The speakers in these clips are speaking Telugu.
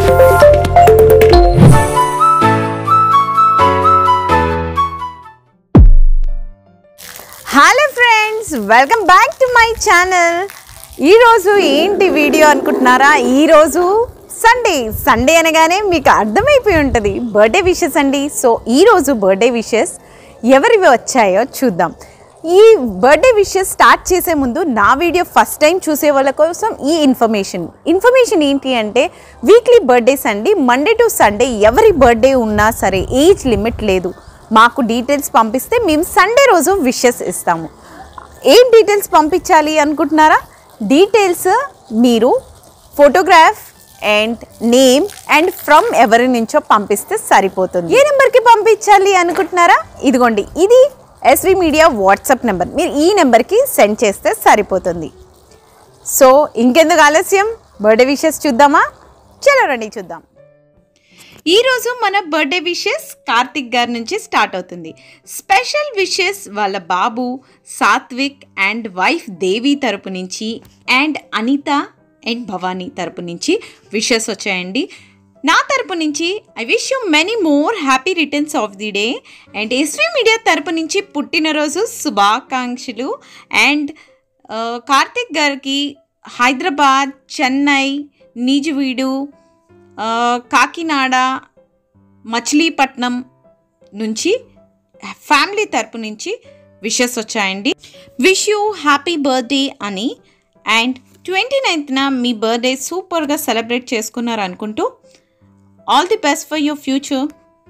hello friends welcome back to my channel ఈరోజు ఏంటి వీడియో అనుకుంటున్నారా ఈరోజు సండే సండే అనగానే మీకు అర్థమైపోయి ఉంటుంది బర్త్డే విషెస్ అండి సో ఈరోజు బర్త్డే విషెస్ ఎవరివి వచ్చాయో చూద్దాం ఈ బర్త్డే విషెస్ స్టార్ట్ చేసే ముందు నా వీడియో ఫస్ట్ టైం చూసే వాళ్ళ కోసం ఈ ఇన్ఫర్మేషన్ ఇన్ఫర్మేషన్ ఏంటి అంటే వీక్లీ బర్త్డేస్ అండి మండే టు సండే ఎవరి బర్త్డే ఉన్నా సరే ఏజ్ లిమిట్ లేదు మాకు డీటెయిల్స్ పంపిస్తే మేము సండే రోజు విషెస్ ఇస్తాము ఏం డీటెయిల్స్ పంపించాలి అనుకుంటున్నారా డీటెయిల్స్ మీరు photograph and name and from ఎవరి నుంచో పంపిస్తే సరిపోతుంది ఏ నెంబర్కి పంపించాలి అనుకుంటున్నారా ఇదిగోండి ఇది ఎస్వి మీడియా వాట్సాప్ నెంబర్ మీరు ఈ నెంబర్కి సెండ్ చేస్తే సరిపోతుంది సో ఇంకెందుకు ఆలస్యం బర్త్డే విషెస్ చూద్దామా చలో రండి చూద్దాం ఈరోజు మన బర్త్డే విషెస్ కార్తిక్ గారి నుంచి స్టార్ట్ అవుతుంది స్పెషల్ విషెస్ వాళ్ళ బాబు సాత్విక్ అండ్ వైఫ్ దేవి తరపు నుంచి అండ్ అనిత అండ్ భవానీ తరపు నుంచి విషెస్ వచ్చాయండి నా తరపు నుంచి I wish you many more happy returns of the day and SV media తరపు నుంచి పుట్టినరోజు శుభాకాంక్షలు అండ్ ఆ, కార్తిక్ గారికి హైదరాబాద్ చెన్నై నిజువీడు ఆ, కాకినాడ మచిలీపట్నం నుంచి ఫ్యామిలీ తరపు నుంచి విషెస్ వచ్చాయండి విష్ యూ హ్యాపీ బర్త్డే అని అండ్ ట్వంటీ నైన్త్న మీ బర్త్డే సూపర్గా సెలబ్రేట్ చేసుకున్నారు అనుకుంటూ all the best for your future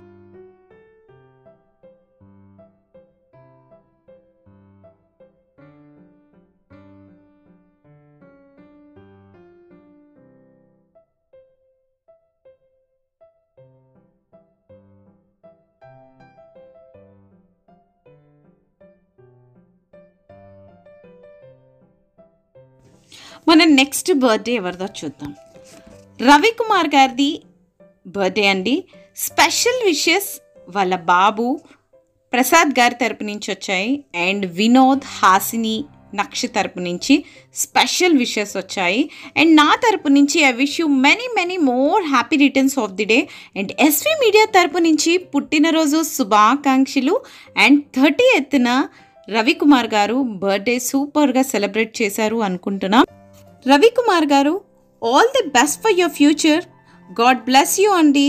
మన నెక్స్ట్ బర్త్డే ఎవరిదో చూద్దాం రవికుమార్ గారిది బర్త్డే అండి స్పెషల్ విషెస్ వాళ్ళ బాబు ప్రసాద్ గారి తరపు నుంచి వచ్చాయి అండ్ వినోద్ హాసిని నక్ష తరపు నుంచి స్పెషల్ విషెస్ వచ్చాయి అండ్ నా తరపు నుంచి I wish you many many more happy returns of the day and SV media తరపు నుంచి పుట్టినరోజు శుభాకాంక్షలు అండ్ థర్టీ ఎత్తున రవికుమార్ గారు బర్త్డే సూపర్గా సెలబ్రేట్ చేశారు అనుకుంటున్నాం Ravikumar garu all the best for your future God bless you అండి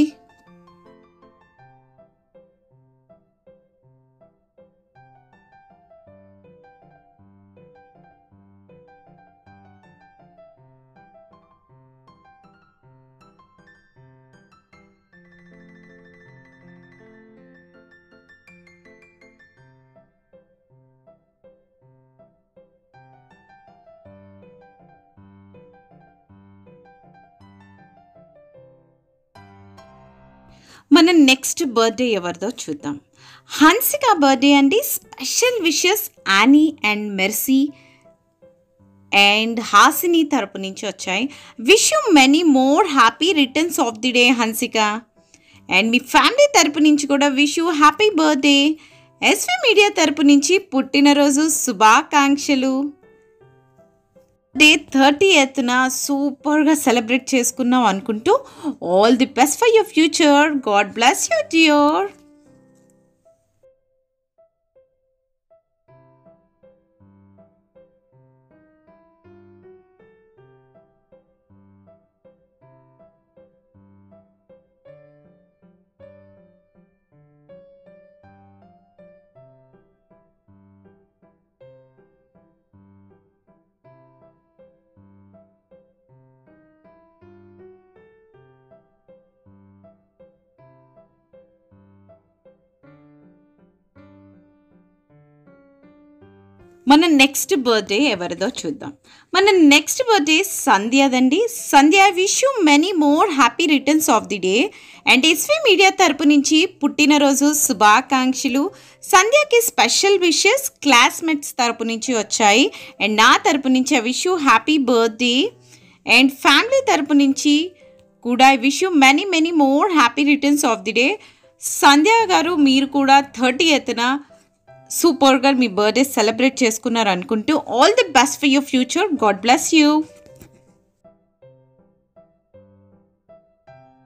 మన నెక్స్ట్ బర్త్డే ఎవరిదో చూద్దాం హన్సిక బర్త్డే అండి special wishes Annie and Mercy and Hasini తరపు నుంచి వచ్చాయి wish you many more happy returns of the day Hansika and మీ ఫ్యామిలీ తరపు నుంచి కూడా wish you happy birthday SV media తరపు నుంచి పుట్టినరోజు శుభాకాంక్షలు డే థర్టీ ఎత్తున సూపర్గా సెలబ్రేట్ చేసుకున్నాం అనుకుంటూ all the best for your future God bless you dear మన నెక్స్ట్ బర్త్డే ఎవరిదో చూద్దాం మన నెక్స్ట్ బర్త్డే సంధ్యాదండి Sandhya wish you many more happy returns of the day and SV media తరపు నుంచి పుట్టినరోజు శుభాకాంక్షలు సంధ్యకి స్పెషల్ విషెస్ క్లాస్మేట్స్ తరపు నుంచి వచ్చాయి అండ్ నా తరపు నుంచి I wish you happy birthday and family తరపు నుంచి కూడా I wish you many many more happy returns of the day Sandhya garu మీరు కూడా థర్టీ ఎత్తున సూపర్గా మీ బర్త్డే సెలబ్రేట్ చేసుకున్నారు అనుకుంటూ all the best for your future God bless you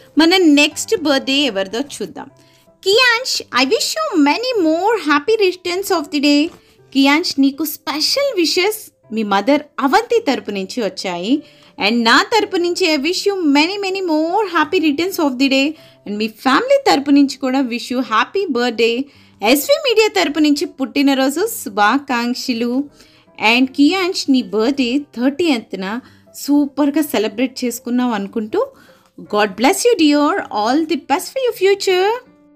మన నెక్స్ట్ బర్త్డే ఎవరిదో చూద్దాం Kiansh I wish you many more happy returns of the day Kiansh నీకు స్పెషల్ విషెస్ మీ మదర్ అవంతి తరపు నుంచి వచ్చాయి అండ్ నా తరపు నుంచి I wish you many many more happy returns of the day and మీ ఫ్యామిలీ తరపు నుంచి కూడా wish you happy birthday SV media తరపు నుంచి పుట్టినరోజు శుభాకాంక్షలు అండ్ కియాన్ష్ నీ బర్త్డే థర్టీ ఎత్తున సూపర్గా సెలబ్రేట్ చేసుకున్నావు అనుకుంటూ God bless you dear all the best for you future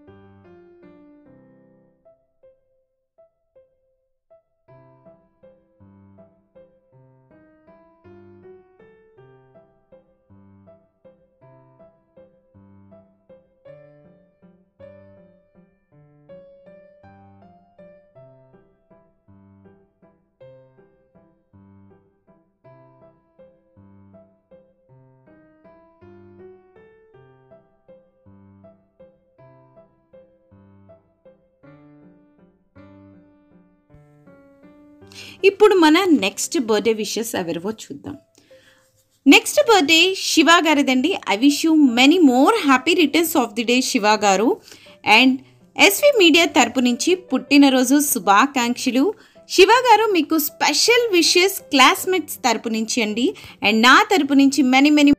ఇప్పుడు మన నెక్స్ట్ బర్త్డే విషెస్ ఎవరివో చూద్దాం నెక్స్ట్ బర్త్డే శివ గారిదండి I wish you many more happy returns of the day Shiva garu and SV media తరపు నుంచి పుట్టినరోజు శుభాకాంక్షలు శివ గారు మీకు స్పెషల్ విషెస్ క్లాస్మేట్స్ తరపు నుంచి అండి అండ్ నా తరపు నుంచి మెనీ మెనీ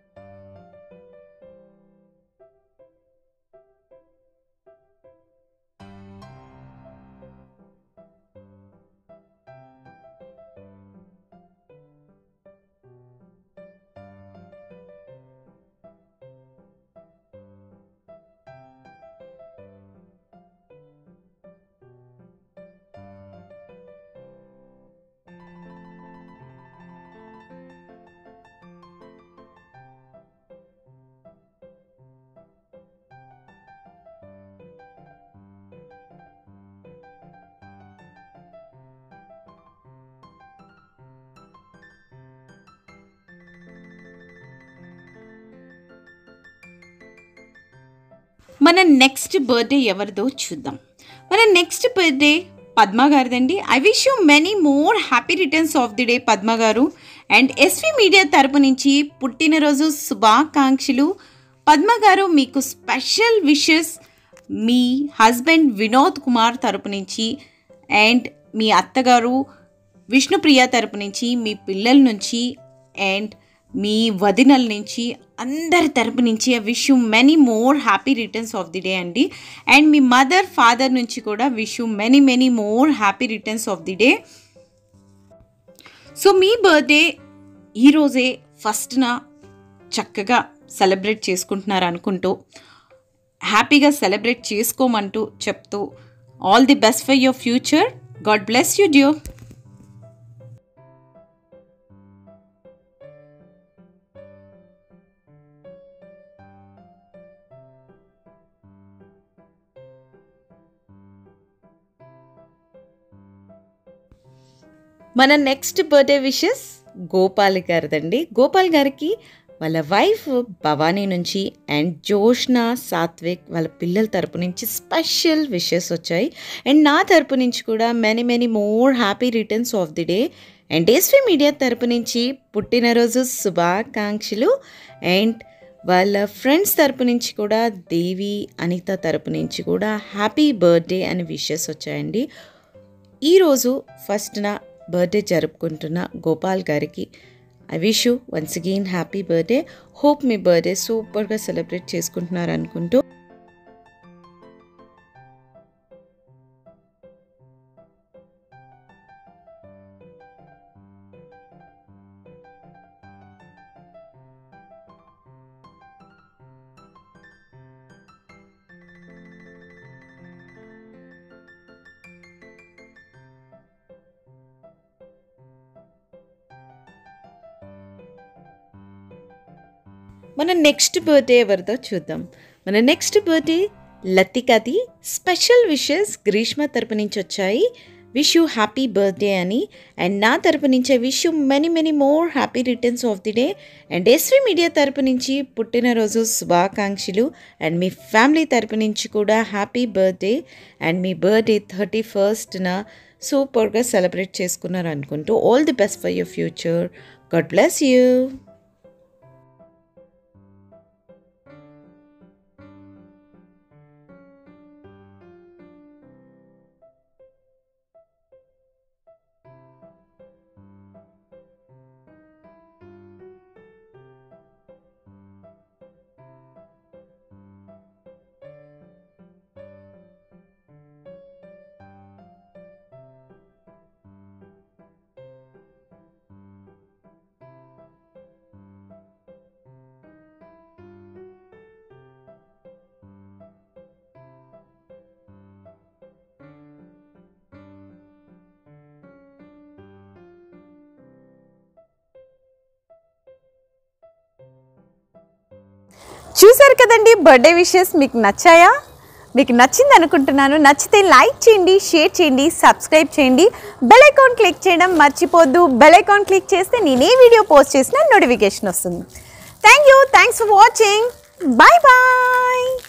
మన నెక్స్ట్ బర్త్డే ఎవరిదో చూద్దాం మన నెక్స్ట్ బర్త్డే పద్మ గారిదండి I wish you many more happy returns of the day Padma garu and SV media తరపు నుంచి పుట్టినరోజు శుభాకాంక్షలు పద్మ గారు మీకు స్పెషల్ విషెస్ మీ హస్బెండ్ వినోద్ కుమార్ తరపు నుంచి అండ్ మీ అత్తగారు విష్ణుప్రియ తరపు నుంచి మీ పిల్లల నుంచి అండ్ మీ వదినల నుంచి అందరి తరపు నుంచి I wish you many more happy returns of the day అండి అండ్ మీ మదర్ ఫాదర్ నుంచి కూడా wish you many many more happy returns of the day so మీ బర్త్డే ఈరోజే ఫస్ట్న చక్కగా సెలబ్రేట్ చేసుకుంటున్నారు అనుకుంటూ హ్యాపీగా సెలబ్రేట్ చేసుకోమంటూ చెప్తూ all the best for your future God bless you డ్యూ మన నెక్స్ట్ బర్త్డే విషెస్ గోపాల్ గారిదండి గోపాల్ గారికి వాళ్ళ వైఫ్ భవానీ నుంచి అండ్ జోష్న సాత్విక్ వాళ్ళ పిల్లల తరపు నుంచి స్పెషల్ విషెస్ వచ్చాయి అండ్ నా తరపు నుంచి కూడా many many more happy returns of the day and SV media తరపు నుంచి పుట్టినరోజు శుభాకాంక్షలు అండ్ వాళ్ళ ఫ్రెండ్స్ తరపు నుంచి కూడా దేవి అనిత తరపు నుంచి కూడా హ్యాపీ బర్త్డే అని విషెస్ వచ్చాయండి ఈరోజు ఫస్ట్ నా బర్త్డే జరుపుకుంటున్న గోపాల్ గారికి I wish you once again happy birthday hope మీ బర్త్డే సూపర్గా సెలబ్రేట్ చేసుకుంటున్నారు అనుకుంటూ మన నెక్స్ట్ బర్త్డే ఎవరిదో చూద్దాం మన నెక్స్ట్ బర్త్డే లతికది స్పెషల్ విషెస్ గ్రీష్మ తరపు నుంచి వచ్చాయి విష్ యూ హ్యాపీ బర్త్డే అని అండ్ నా తరపు నుంచి wish you many many more happy returns of the day and SV media తరపు నుంచి పుట్టినరోజు శుభాకాంక్షలు అండ్ మీ ఫ్యామిలీ తరపు నుంచి కూడా హ్యాపీ బర్త్డే అండ్ మీ బర్త్డే థర్టీ ఫస్ట్న సూపర్గా సెలబ్రేట్ చేసుకున్నారు అనుకుంటూ all the best for your future God bless you చూసారు కదండి బర్త్డే విషెస్ మీకు నచ్చాయా మీకు నచ్చింది అనుకుంటున్నాను నచ్చితే లైక్ చేయండి షేర్ చేయండి సబ్స్క్రైబ్ చేయండి బెల్ ఐకాన్ క్లిక్ చేయడం మర్చిపోద్దు బెల్ ఐకాన్ క్లిక్ చేస్తే నేను ఏ వీడియో పోస్ట్ చేసినా నోటిఫికేషన్ వస్తుంది thank you thanks for watching bye bye